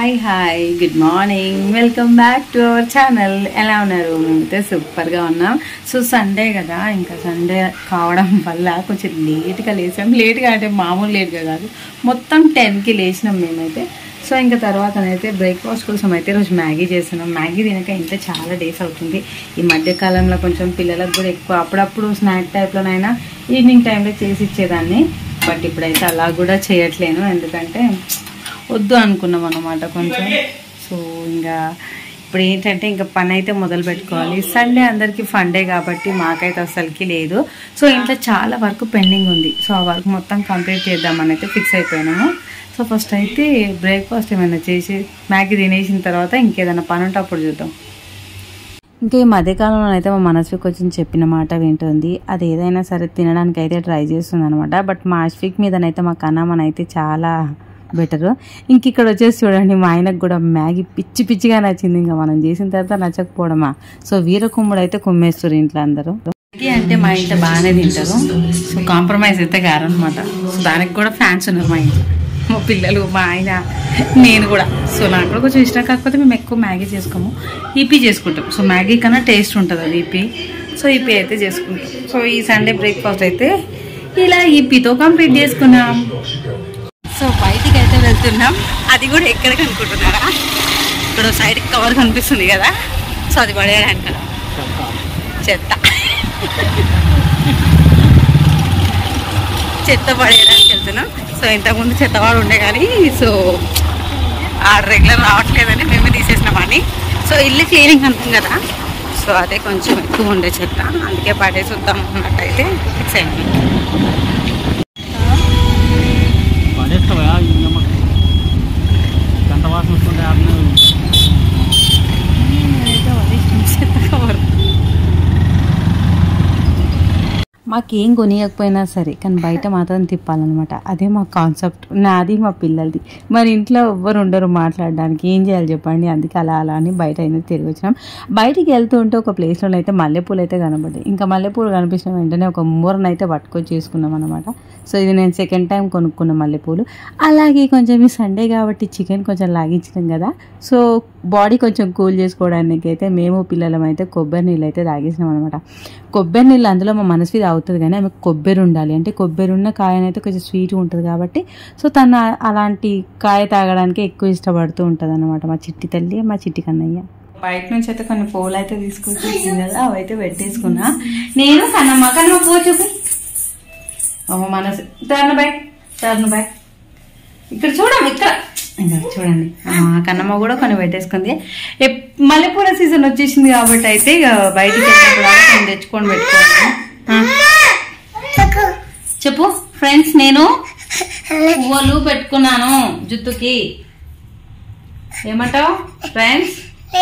Hi hi good morning welcome back to our channel ఎలా ఉన్నారు మేమైతే సూపర్గా ఉన్నాం సో సండే కదా ఇంకా సండే కావడం వల్ల కొంచెం లేట్గా లేసాం లేట్గా అంటే మామూలు లేట్గా కాదు మొత్తం టెన్కి లేచినాం మేమైతే సో ఇంకా తర్వాత అయితే బ్రేక్ఫాస్ట్ కోసం అయితే రోజు మ్యాగీ చేస్తున్నాం మ్యాగీ తినక ఇంట్లో చాలా డేస్ అవుతుంది ఈ మధ్యకాలంలో కొంచెం పిల్లలకు కూడా ఎక్కువ అప్పుడప్పుడు స్నాక్ టైప్లోనైనా ఈవినింగ్ టైంలో చేసి ఇచ్చేదాన్ని బట్ ఇప్పుడైతే అలా కూడా చేయట్లేను ఎందుకంటే వద్దు అనుకున్నాం అన్నమాట కొంచెం సో ఇంకా ఇప్పుడు ఏంటంటే ఇంకా పని అయితే మొదలు పెట్టుకోవాలి సండే అందరికీ ఫండే కాబట్టి మాకైతే అసలుకి లేదు సో ఇంట్లో చాలా వర్క్ పెండింగ్ ఉంది సో ఆ వర్క్ మొత్తం కంప్లీట్ చేద్దామని అయితే ఫిక్స్ అయిపోయినాము సో ఫస్ట్ అయితే బ్రేక్ఫాస్ట్ ఏమైనా చేసి మ్యాగీ తినేసిన తర్వాత ఇంకేదైనా పని ఉంటే అప్పుడు చూద్దాం ఇంకా ఈ మధ్యకాలంలో అయితే మా మనస్విక్ కొంచెం చెప్పిన మాట వింటుంది అది ఏదైనా సరే తినడానికి అయితే ట్రై చేస్తుంది అనమాట బట్ మా అశ్విక్ మీదనైతే మా కన్నమ్మన్ అయితే చాలా బెటర్ ఇంక ఇక్కడ వచ్చేసి చూడండి మా ఆయనకు కూడా మ్యాగీ పిచ్చి పిచ్చిగా నచ్చింది ఇంకా మనం చేసిన తర్వాత నచ్చకపోవడమా సో వీర కుమ్ముడు అయితే కుమ్మేస్తారు ఇంట్లో అందరూ మ్యాగీ అంటే మా ఇంట్లో బాగానే తింటారు సో కాంప్రమైజ్ అయితే కారనమాట సో దానికి కూడా ఫ్యాన్స్ ఉన్నారు మా ఇంట్లో మా పిల్లలు మా ఆయన నేను కూడా సో నాకు కూడా కొంచెం ఇష్టం కాకపోతే మేము ఎక్కువ మ్యాగీ చేసుకోము ఈపీ చేసుకుంటాం సో మ్యాగీ కన్నా టేస్ట్ ఉంటుంది అది ఈపీ సో ఈపీ అయితే చేసుకుంటాం సో ఈ సండే బ్రేక్ఫాస్ట్ అయితే ఇలా ఈపీతో కంప్లీట్ చేసుకున్నాం సో బయటికి అయితే వెళ్తున్నాం అది కూడా ఎక్కడికి అనుకుంటున్నారా ఇక్కడ సైడ్ కవర్ కనిపిస్తుంది కదా సో అది పడేయడానికి చెత్త చెత్త పడేయడానికి వెళ్తున్నాం సో ఇంతకుముందు చెత్తవాడు ఉండే కానీ సో ఆ రెగ్యులర్ రావట్లేదని మేమే తీసేసినామని సో ఇల్లు క్లీనింగ్ అంటాం కదా సో అదే కొంచెం ఎక్కువ ఉండే చెత్త అందుకే పడేసి వద్దాం అన్నట్టయితే ఫిక్స్ అయింది పడేస్తావా ఇంకమ్మ గంట వాసన వస్తుంటే ఆడిన చెత్త కవర్ మాకేం కొనియకపోయినా సరే కానీ బయట మాత్రం తిప్పాలన్నమాట అదే మా కాన్సెప్ట్ నాది మా పిల్లలది మరి ఇంట్లో ఎవ్వరు ఉండరు మాట్లాడడానికి ఏం చేయాలి చెప్పండి అందుకే అలా అలా అని బయట అయినా తిరిగి వచ్చినాం బయటికి వెళ్తూ ఉంటే ఒక ప్లేస్లో అయితే మల్లెపూలు అయితే కనబడ్డాయి ఇంకా మల్లెపూలు కనిపించిన వెంటనే ఒక మూరను అయితే పట్టుకొని చేసుకున్నాం అనమాట సో ఇది నేను సెకండ్ టైం కొనుక్కున్న మల్లెపూలు అలాగే కొంచెం ఈ సండే కాబట్టి చికెన్ కొంచెం లాగించినాం కదా సో బాడీ కొంచెం కూల్ చేసుకోవడానికి అయితే మేము పిల్లలం అయితే కొబ్బరి నీళ్ళు అయితే తాగేసినాం అనమాట కొబ్బరి నీళ్ళు అందులో మా మనసువి తాగుతుంది కానీ ఆమె కొబ్బరి ఉండాలి అంటే కొబ్బరి ఉన్న కాయనైతే కొంచెం స్వీట్ ఉంటుంది కాబట్టి సో తను అలాంటి కాయ తాగడానికి ఎక్కువ ఇష్టపడుతూ ఉంటుంది అనమాట మా చిట్టి తల్లి మా చిట్టి కన్నయ్య బయట నుంచి అయితే కొన్ని పూలు అయితే తీసుకొచ్చి కదా అవి అయితే పెట్టేసుకున్నా నేను కన్నమ్మ కన్నమ్మ పో చూపి అమ్మ మనసు టర్న్ బ్యాక్ టర్న్ బ్యాక్ ఇక్కడ చూడమ్మ ఇక్కడ ఇంకా చూడండి ఆ, కన్నమ్మ కూడా కొన్ని పెట్టేసుకుంది ఎప్- మల్లెపూల సీజన్ వచ్చేసింది కాబట్టి అయితే ఇక బయటికి వెళ్ళినప్పుడు అలా కొన్ని తెచ్చుకొని పెట్టుకోండి ఆ. చెప్పు ఫ్రెండ్స్ నేను పువ్వులు పెట్టుకున్నాను జుత్తుకి ఏమంటావు ఫ్రెండ్స్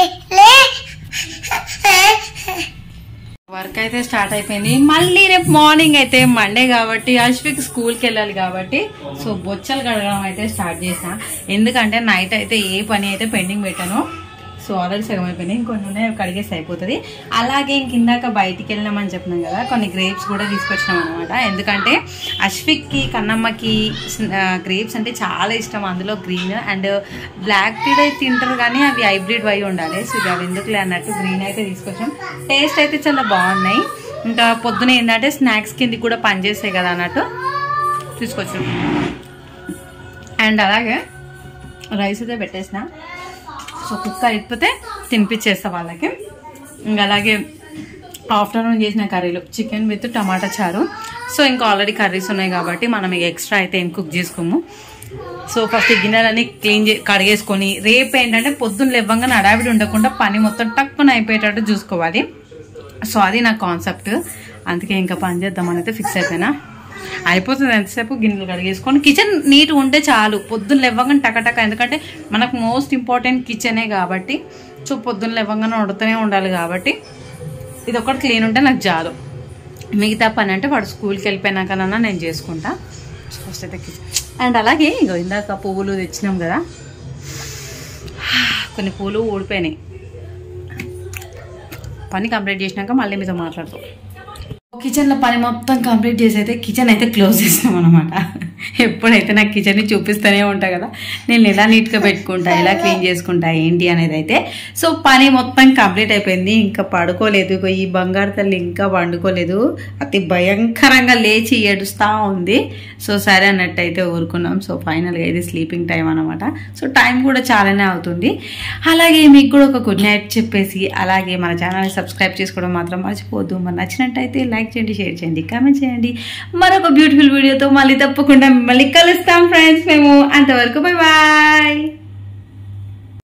వర్క్ అయితే స్టార్ట్ అయిపోయింది మళ్ళీ రేపు మార్నింగ్ అయితే మండే కాబట్టి అశ్విక్ స్కూల్కి వెళ్ళాలి కాబట్టి సో బొచ్చలు కడగడం అయితే స్టార్ట్ చేసిన ఎందుకంటే నైట్ అయితే ఏ పని అయితే పెండింగ్ పెట్టాను సో ఆల్రెడీ సగం అయిపోయినాయి ఇంకొన్ని ఉన్నాయి అవి కడిగేసి అయిపోతుంది అలాగే ఇంకిందాక బయటికి వెళ్ళినామని చెప్పినాం కదా కొన్ని గ్రేప్స్ కూడా తీసుకొచ్చినాం అనమాట ఎందుకంటే అశ్విక్కి కన్నమ్మకి గ్రేప్స్ అంటే చాలా ఇష్టం అందులో గ్రీన్ అండ్ బ్లాక్ టీ అయితే తింటారు కానీ అవి హైబ్రిడ్ అయి ఉండాలి సో ఇవి అవి ఎందుకులే అన్నట్టు గ్రీన్ అయితే తీసుకొచ్చాం టేస్ట్ అయితే చాలా బాగున్నాయి ఇంకా పొద్దున ఏంటంటే స్నాక్స్ కింద కూడా పనిచేస్తాయి కదా అన్నట్టు తీసుకొచ్చాం అండ్ అలాగే రైస్ అయితే పెట్టేసిన సో కుక్క అయిపోతే తినిపించేస్తా వాళ్ళకి ఇంకా అలాగే ఆఫ్టర్నూన్ చేసిన కర్రీలు చికెన్ విత్ టమాటా చారు సో ఇంకా ఆల్రెడీ కర్రీస్ ఉన్నాయి కాబట్టి మనం ఇక ఎక్స్ట్రా అయితే ఏం కుక్ చేసుకోము సో ఫస్ట్ ఈ గిన్నెలన్నీ క్లీన్ చే కడిగేసుకొని రేపు ఏంటంటే పొద్దున్న లేవ్వంగా నడావిడి ఉండకుండా పని మొత్తం టక్కున అయిపోయేటట్టు చూసుకోవాలి సో అది నా కాన్సెప్ట్ అందుకే ఇంకా పని చేద్దామని అయితే ఫిక్స్ అయిపోయినా అయిపోతుంది ఎంతసేపు గిన్నెలు కడిగేసుకొని కిచెన్ నీట్ ఉంటే చాలు పొద్దున్న లేవ్వగానే టకటక ఎందుకంటే మనకు మోస్ట్ ఇంపార్టెంట్ కిచెనే కాబట్టి సో పొద్దున్న లేవ్వగానే వండుతూనే ఉండాలి కాబట్టి ఇది ఒకటి క్లీన్ ఉంటే నాకు చాలు మిగతా పని అంటే వాడు స్కూల్కి వెళ్ళిపోయినాకనన్నా నేను చేసుకుంటా ఫస్ట్ అయితే కిచెన్ అండ్ అలాగే ఇగో ఇందాక పువ్వులు తెచ్చినాం కదా కొన్ని పూలు ఊడిపోయినాయి పని కంప్లీట్ చేసినాక మళ్ళీ మీతో మాట్లాడతాం కిచెన్లో పని మొత్తం కంప్లీట్ చేసి అయితే కిచెన్ అయితే క్లోజ్ చేసినాం అనమాట ఎప్పుడైతే నాకు కిచెన్ని చూపిస్తూనే ఉంటా కదా నేను ఎలా నీట్గా పెట్టుకుంటా ఎలా క్లీన్ చేసుకుంటా ఏంటి అనేది అయితే సో పని మొత్తం కంప్లీట్ అయిపోయింది ఇంకా పడుకోలేదు ఇగో ఈ బంగారు తల్లి ఇంకా పండుకోలేదు అతి భయంకరంగా లేచి ఏడుస్తూ ఉంది సో సరే అన్నట్టయితే ఊరుకున్నాం సో ఫైనల్గా ఇది స్లీపింగ్ టైం అనమాట సో టైం కూడా చాలానే అవుతుంది అలాగే మీకు కూడా ఒక గుడ్ నైట్ చెప్పేసి అలాగే మన ఛానల్ని సబ్స్క్రైబ్ చేసుకోవడం మాత్రం మర్చిపోద్దు మరి నచ్చినట్టయితే లైక్ చేయండి షేర్ చేయండి కామెంట్ చేయండి మరొక బ్యూటిఫుల్ వీడియోతో మళ్ళీ తప్పకుండా మిమ్మల్ని కలుస్తాం ఫ్రెండ్స్ మేము అంతవరకు బై బాయ్